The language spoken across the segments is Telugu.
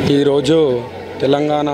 ఈరోజు తెలంగాణ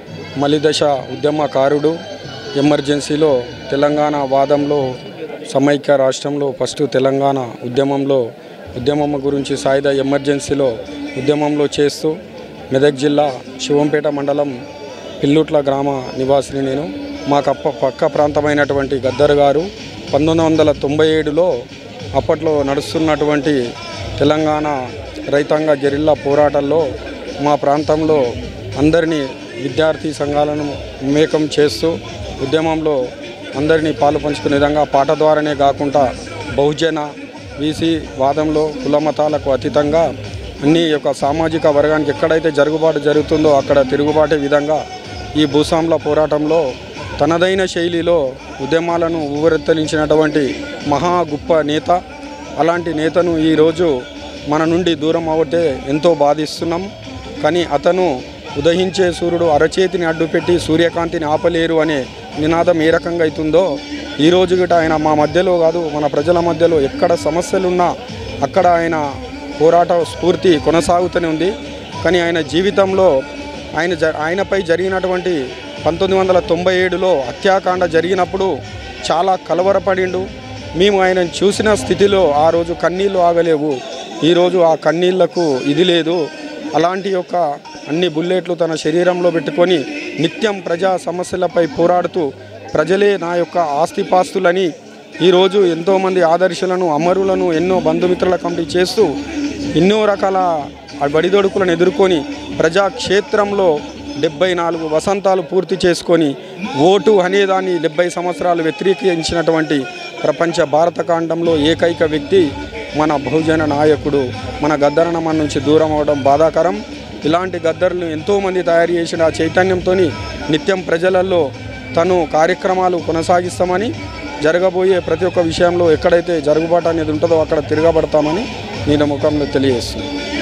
మలిదశ ఉద్యమకారుడు ఎమర్జెన్సీలో తెలంగాణ వాదంలో సమైక్య రాష్ట్రంలో ఫస్ట్ తెలంగాణ ఉద్యమంలో ఉద్యమం గురించి సాయుధ ఎమర్జెన్సీలో ఉద్యమంలో చేస్తూ మెదక్ జిల్లా శివంపేట మండలం పిల్లుట్ల గ్రామ నివాసిని నేను మాకు అప్ప పక్క ప్రాంతమైనటువంటి గద్దర్ గారు పంతొమ్మిది వందల తొంభై ఏడులో అప్పట్లో నడుస్తున్నటువంటి తెలంగాణ రైతాంగ గెరిల్లా పోరాటాల్లో మా ప్రాంతంలో అందరినీ విద్యార్థి సంఘాలను మేకం చేస్తూ ఉద్యమంలో అందరినీ పాలు పంచుకునే విధంగా పాట ద్వారానే కాకుండా బహుజన బీసీ వాదంలో కుల మతాలకు అతీతంగా అన్ని యొక్క సామాజిక వర్గానికి ఎక్కడైతే జరుగుబాటు జరుగుతుందో అక్కడ తిరుగుబాటే విధంగా ఈ భూస్వాముల పోరాటంలో తనదైన శైలిలో ఉద్యమాలను ఊవరెత్తలించినటువంటి మహా గొప్ప నేత అలాంటి నేతను ఈరోజు మన నుండి దూరం అవటే ఎంతో బాధిస్తున్నాం కానీ అతను ఉదయించే సూర్యుడు అరచేతిని అడ్డుపెట్టి సూర్యకాంతిని ఆపలేరు అనే నినాదం ఏ రకంగా అవుతుందో ఈ రోజు గిట ఆయన మా మధ్యలో కాదు మన ప్రజల మధ్యలో ఎక్కడ సమస్యలున్నా అక్కడ ఆయన పోరాట స్ఫూర్తి కొనసాగుతూనే ఉంది కానీ ఆయన జీవితంలో ఆయన జ ఆయనపై జరిగినటువంటి పంతొమ్మిది వందల తొంభై ఏడులో హత్యాకాండ జరిగినప్పుడు చాలా కలవరపడిండు మేము ఆయనను చూసిన స్థితిలో ఆ రోజు కన్నీళ్ళు ఆగలేవు ఈరోజు ఆ కన్నీళ్లకు ఇది లేదు అలాంటి యొక్క అన్ని బుల్లెట్లు తన శరీరంలో పెట్టుకొని నిత్యం ప్రజా సమస్యలపై పోరాడుతూ ప్రజలే నా యొక్క ఆస్తిపాస్తులని ఈరోజు ఎంతోమంది ఆదర్శులను అమరులను ఎన్నో బంధుమిత్రుల కమిటీ చేస్తూ ఎన్నో రకాల బడిదొడుకులను ఎదుర్కొని ప్రజాక్షేత్రంలో డెబ్బై నాలుగు వసంతాలు పూర్తి చేసుకొని ఓటు అనేదాన్ని డెబ్బై సంవత్సరాలు వ్యతిరేకించినటువంటి ప్రపంచ భారత ఖండంలో ఏకైక వ్యక్తి మన బహుజన నాయకుడు మన గద్దరణ మన నుంచి దూరం అవడం బాధాకరం ఇలాంటి గద్దరులు ఎంతోమంది తయారు చేసిన ఆ చైతన్యంతో నిత్యం ప్రజలలో తను కార్యక్రమాలు కొనసాగిస్తామని జరగబోయే ప్రతి ఒక్క విషయంలో ఎక్కడైతే జరుగుబాటు అనేది ఉంటుందో అక్కడ తిరగబడతామని నేను ముఖంలో తెలియజేస్తున్నాను